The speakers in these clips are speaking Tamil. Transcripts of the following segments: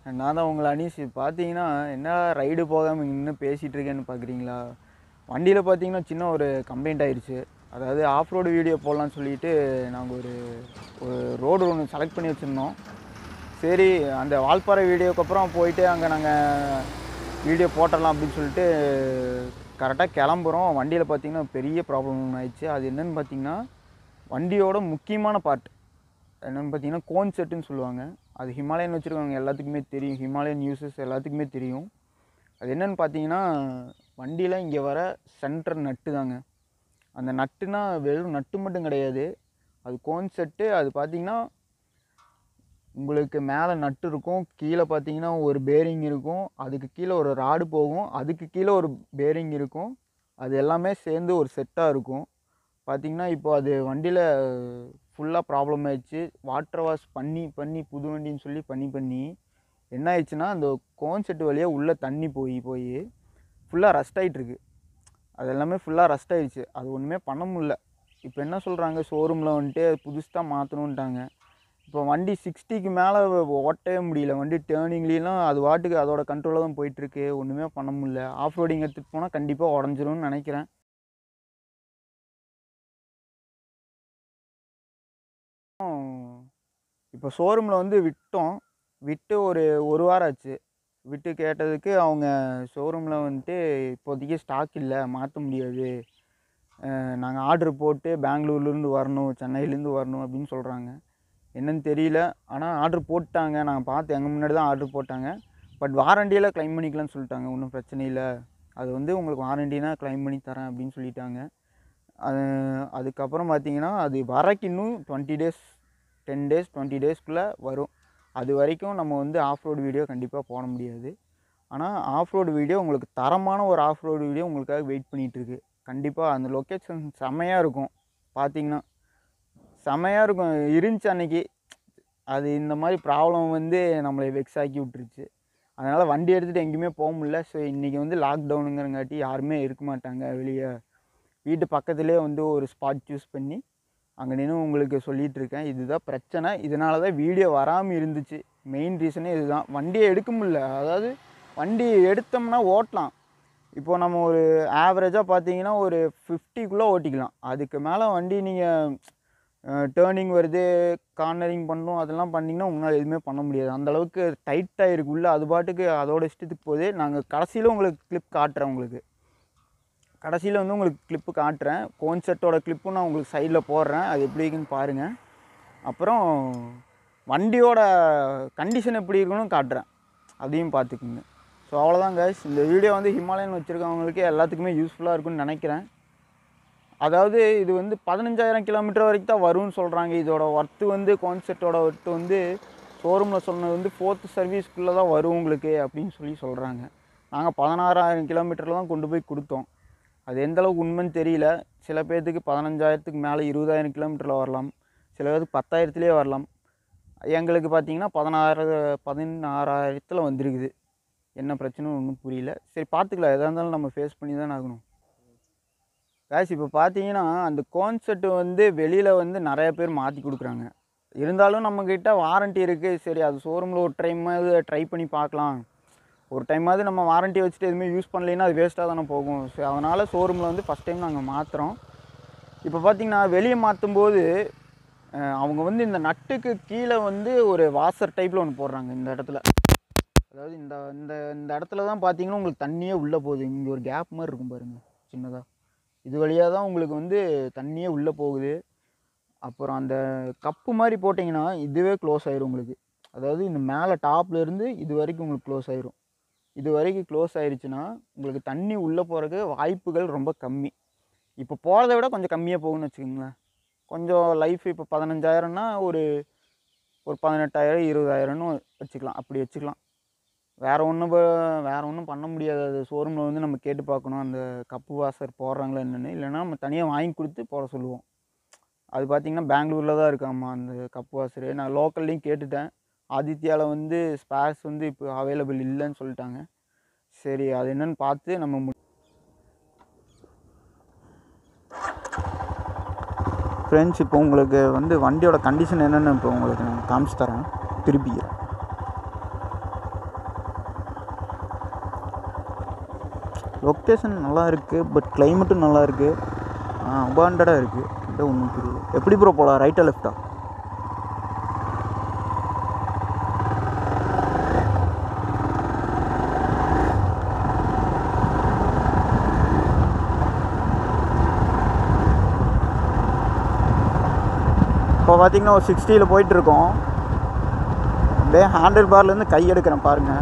நான் தான் உங்களை அனீஸ் பார்த்தீங்கன்னா என்ன ரைடு போகாமல் இன்னும் பேசிகிட்டு இருக்கேன்னு பார்க்குறீங்களா வண்டியில் பார்த்தீங்கன்னா சின்ன ஒரு கம்ப்ளைண்ட் ஆயிடுச்சு அதாவது ஆஃப் ரோடு வீடியோ போடலான்னு சொல்லிட்டு நாங்கள் ஒரு ஒரு ரோடு ஒன்று செலக்ட் பண்ணி வச்சுருந்தோம் சரி அந்த வால்பாறை வீடியோக்கு அப்புறம் போயிட்டு அங்கே நாங்கள் வீடியோ போட்டுடலாம் அப்படின்னு சொல்லிட்டு கரெக்டாக கிளம்புறோம் வண்டியில் பார்த்தீங்கன்னா பெரிய ப்ராப்ளம் ஒன்று ஆயிடுச்சு அது என்னன்னு பார்த்தீங்கன்னா வண்டியோட முக்கியமான பார்ட் என்னென்னு பார்த்தீங்கன்னா கோன் செட்டுன்னு சொல்லுவாங்க அது ஹிமாலயன் வச்சுருக்கவங்க எல்லாத்துக்குமே தெரியும் ஹிமாலயன் யூசஸ் எல்லாத்துக்குமே தெரியும் அது என்னென்னு பார்த்தீங்கன்னா வண்டியில் இங்கே வர சென்டர் நட்டு தாங்க அந்த நட்டுனா வெறும் நட்டு மட்டும் கிடையாது அது கோன் செட்டு அது பார்த்தீங்கன்னா உங்களுக்கு மேலே நட்டு இருக்கும் கீழே பார்த்தீங்கன்னா ஒரு பேரிங் இருக்கும் அதுக்கு கீழே ஒரு ராடு போகும் அதுக்கு கீழே ஒரு பேரிங் இருக்கும் அது எல்லாமே சேர்ந்து ஒரு செட்டாக இருக்கும் பார்த்தீங்கன்னா இப்போ அது வண்டியில் ஃபுல்லாக ப்ராப்ளம் ஆயிடுச்சு வாட்டர் வாஷ் பண்ணி பண்ணி புது வண்டின்னு சொல்லி பண்ணி பண்ணி என்ன ஆயிடுச்சுன்னா அந்த கோன் செட்டு வழியாக உள்ளே தண்ணி போய் போய் ஃபுல்லாக ரஸ்ட் ஆகிட்டுருக்கு அது எல்லாமே ஃபுல்லாக ரஸ்ட் ஆயிடுச்சு அது ஒன்றுமே பண்ண முடியல இப்போ என்ன சொல்கிறாங்க ஷோரூமில் வந்துட்டு புதுசாக மாற்றணுன்ட்டாங்க இப்போ வண்டி சிக்ஸ்டிக்கு மேலே ஓட்டவே முடியல வண்டி டேர்னிங்லாம் அது வாட்டுக்கு அதோட கண்ட்ரோலில் தான் போயிட்டுருக்கு ஒன்றுமே பண்ண முடியல ஆஃப் ரோடிங் எடுத்துகிட்டு போனால் கண்டிப்பாக உடஞ்சிரும்னு நினைக்கிறேன் இப்போ ஷோரூமில் வந்து விட்டோம் விட்டு ஒரு ஒரு வாரம் ஆச்சு விட்டு கேட்டதுக்கு அவங்க ஷோரூமில் வந்துட்டு இப்போதைக்கு ஸ்டாக் இல்லை மாற்ற முடியாது நாங்கள் ஆர்டர் போட்டு பெங்களூர்லேருந்து வரணும் சென்னையிலேருந்து வரணும் அப்படின்னு சொல்கிறாங்க என்னன்னு தெரியல ஆனால் ஆர்டர் போட்டாங்க நாங்கள் பார்த்து எங்கள் முன்னாடி தான் ஆர்டர் போட்டாங்க பட் வாரண்டியில் க்ளைம் பண்ணிக்கலாம்னு சொல்லிட்டாங்க ஒன்றும் பிரச்சனை இல்லை அது வந்து உங்களுக்கு வாரண்டினா க்ளைம் பண்ணி தரேன் அப்படின்னு சொல்லிட்டாங்க அது அதுக்கப்புறம் பார்த்தீங்கன்னா அது வரக்கு இன்னும் twenty days ten days twenty டேஸ்க்குள்ளே வரும் அது வரைக்கும் நம்ம வந்து ஆஃப் ரோடு வீடியோ கண்டிப்பாக போட முடியாது ஆனால் ஆஃப் ரோடு வீடியோ உங்களுக்கு தரமான ஒரு ஆஃப் ரோடு வீடியோ உங்களுக்காக வெயிட் பண்ணிகிட்ருக்கு கண்டிப்பாக அந்த லொக்கேஷன் செமையாக இருக்கும் பார்த்தீங்கன்னா செமையாக இருக்கும் இருந்துச்சு அன்னைக்கு அது இந்த மாதிரி ப்ராப்ளம் வந்து நம்மளை வெக்ஸ் ஆக்கி விட்டுருச்சு அதனால் வண்டி எடுத்துகிட்டு எங்கேயுமே போக முடியல ஸோ இன்றைக்கி வந்து லாக்டவுனுங்கிறங்காட்டி யாருமே இருக்க மாட்டாங்க வெளியே வீட்டு பக்கத்துலேயே வந்து ஒரு ஸ்பாட் சூஸ் பண்ணி அங்கே நின்று உங்களுக்கு சொல்லிகிட்டு இருக்கேன் இதுதான் பிரச்சனை இதனால தான் வீடியோ வராமல் இருந்துச்சு மெயின் ரீசனே இதுதான் வண்டியை எடுக்க முடியல அதாவது வண்டி எடுத்தோம்னா ஓட்டலாம் இப்போ நம்ம ஒரு ஆவரேஜாக பார்த்தீங்கன்னா ஒரு ஃபிஃப்டிக்குள்ளே ஓட்டிக்கலாம் அதுக்கு மேலே வண்டி நீங்கள் டேர்னிங் வருது கார்னரிங் பண்ணணும் அதெல்லாம் பண்ணிங்கன்னா உங்களால் எதுவுமே பண்ண முடியாது அந்த அளவுக்கு டைட்டாக இருக்கு உள்ள அது பாட்டுக்கு அதோட இஷ்டத்துக்கு போகுது நாங்கள் கடைசியில் உங்களுக்கு கிளிப் காட்டுறேன் உங்களுக்கு கடைசியில் வந்து உங்களுக்கு கிளிப்பு காட்டுறேன் கோன் செட்டோட கிளிப்பும் நான் உங்களுக்கு சைடில் போடுறேன் அது எப்படி இருக்குன்னு பாருங்கள் அப்புறம் வண்டியோட கண்டிஷன் எப்படி இருக்குன்னு காட்டுறேன் அதையும் பார்த்துக்குங்க ஸோ அவ்வளோதான் guys இந்த வீடியோ வந்து ஹிமாலயன் வச்சுருக்கவங்களுக்கு எல்லாத்துக்குமே யூஸ்ஃபுல்லாக இருக்கும்னு நினைக்கிறேன் அதாவது இது வந்து பதினஞ்சாயிரம் கிலோமீட்டர் வரைக்கும் தான் வரும்னு சொல்கிறாங்க இதோட ஒர்த்து வந்து கான்செப்டோட ஒர்த்து வந்து ஷோரூமில் சொன்னது வந்து ஃபோர்த்து சர்வீஸ்க்குள்ளே தான் வரும் உங்களுக்கு அப்படின்னு சொல்லி சொல்கிறாங்க நாங்கள் பதினாறாயிரம் கிலோமீட்டரில் தான் கொண்டு போய் கொடுத்தோம் அது எந்த அளவுக்கு உண்மைன்னு தெரியல சில பேர்த்துக்கு பதினஞ்சாயிரத்துக்கு மேலே இருபதாயிரம் கிலோமீட்டரில் வரலாம் சில பேருக்கு பத்தாயிரத்துலேயே வரலாம் எங்களுக்கு பார்த்தீங்கன்னா பதினாறு பதினாறாயிரத்தில் வந்திருக்குது என்ன பிரச்சனை ஒன்றும் புரியல சரி பார்த்துக்கலாம் எதாக இருந்தாலும் நம்ம ஃபேஸ் பண்ணி தான் ஆகணும் கேஷ் இப்போ பார்த்தீங்கன்னா அந்த கான்செப்ட் வந்து வெளியில் வந்து நிறைய பேர் மாற்றி கொடுக்குறாங்க இருந்தாலும் நம்மக்கிட்ட வாரண்ட்டி இருக்குது சரி அது ஷோரூமில் ஒரு டைமாவது ட்ரை பண்ணி பார்க்கலாம் ஒரு டைமாவது நம்ம வாரண்ட்டி வச்சுட்டு எதுவுமே யூஸ் பண்ணலைன்னா அது வேஸ்ட்டாக தானே போகும் ஸோ அதனால் ஷோரூமில் வந்து ஃபஸ்ட் டைம் நாங்கள் மாற்றுறோம் இப்போ பார்த்தீங்கன்னா வெளியே மாற்றும் போது அஹ், அவங்க வந்து இந்த நட்டுக்கு கீழே வந்து ஒரு வாசர் டைப்பில் ஒன்று போடுறாங்க இந்த இடத்துல அதாவது இந்த இந்த இந்த இடத்துல தான் பார்த்தீங்கன்னா உங்களுக்கு தண்ணியே உள்ளே போகுது இங்கே ஒரு கேப் மாதிரி இருக்கும் பாருங்கள் சின்னதாக இது வழியாக தான் உங்களுக்கு வந்து தண்ணியே உள்ளே போகுது அப்புறம் அந்த கப்பு மாதிரி போட்டிங்கன்னா இதுவே க்ளோஸ் ஆயிரும் உங்களுக்கு அதாவது இந்த மேலே டாப்ல இருந்து இது வரைக்கும் உங்களுக்கு க்ளோஸ் ஆயிரும் இது வரைக்கும் க்ளோஸ் ஆயிருச்சுன்னா உங்களுக்கு தண்ணி உள்ளே போகிறதுக்கு வாய்ப்புகள் ரொம்ப கம்மி இப்போ போகிறத விட கொஞ்சம் கம்மியாக போகும்னு வச்சுக்கோங்களேன் கொஞ்சம் லைஃப் இப்போ பதினஞ்சாயிரம்னா ஒரு ஒரு பதினெட்டாயிரம் இருபதாயிரம்னு வச்சுக்கலாம் அப்படி வச்சுக்கலாம் வேறு ஒன்றும் வேறு ஒன்றும் பண்ண முடியாது அது ஷோரூமில் வந்து நம்ம கேட்டு பார்க்கணும் அந்த கப்பு வாசர் போடுறாங்களா என்னென்னு இல்லைன்னா நம்ம தனியாக வாங்கி கொடுத்து போட சொல்லுவோம் அது பார்த்திங்கன்னா பெங்களூரில் தான் இருக்காம்மா அந்த கப்பு வாசரு நான் லோக்கல்லையும் கேட்டுட்டேன் ஆதித்யாவில் வந்து ஸ்பேர்ஸ் வந்து இப்போ அவைலபிள் இல்லைன்னு சொல்லிட்டாங்க சரி அது என்னன்னு பார்த்து நம்ம மு ஃப்ரெண்ட்ஸ் இப்போ உங்களுக்கு வந்து வண்டியோட கண்டிஷன் என்னென்னு இப்போ உங்களுக்கு நான் காமிச்சு தரேன் திருப்பி லொக்கேஷன் நல்லா இருக்குது பட் கிளைமேட்டும் நல்லா இருக்குது அபாண்டடாக இருக்குது இதான் ஒன்றும் புரியல எப்படி ப்ரோ போகலாம் ரைட்டா லெஃப்டா இப்போ பார்த்தீங்கன்னா ஒரு சிக்ஸ்டியில் போயிட்டுருக்கோம் அப்படியே ஹேண்டில் பார்லேருந்து கை எடுக்கிறேன் பாருங்கள்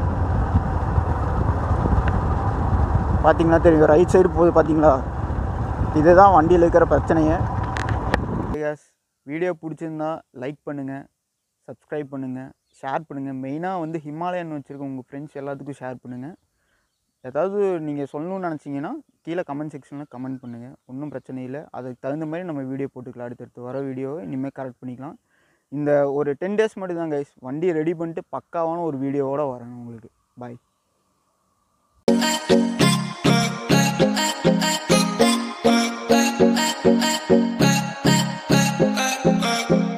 பார்த்தீங்கன்னா தெரியும் ரைட் சைடு போகுது பார்த்தீங்களா இதுதான் வண்டியில் இருக்கிற பிரச்சனையே எஸ் வீடியோ பிடிச்சிருந்தா லைக் பண்ணுங்கள் சப்ஸ்கிரைப் பண்ணுங்கள் ஷேர் பண்ணுங்கள் மெயினாக வந்து ஹிமாலயன் வச்சுருக்க உங்கள் ஃப்ரெண்ட்ஸ் எல்லாத்துக்கும் ஷேர் பண்ணுங்கள் ஏதாவது நீங்கள் சொல்லணும்னு நினச்சிங்கன்னா கீழே கமெண்ட் செக்ஷனில் கமெண்ட் பண்ணுங்கள் ஒன்றும் பிரச்சனை இல்லை அதுக்கு தகுந்த மாதிரி நம்ம வீடியோ போட்டுக்கலாம் அடுத்தடுத்து வர வீடியோவை இனிமேல் கரெக்ட் பண்ணிக்கலாம் இந்த ஒரு டென் டேஸ் மட்டும் தான் கைஸ் வண்டியை ரெடி பண்ணிட்டு பக்காவான ஒரு வீடியோவோட வரேன் உங்களுக்கு பாய் Thank you.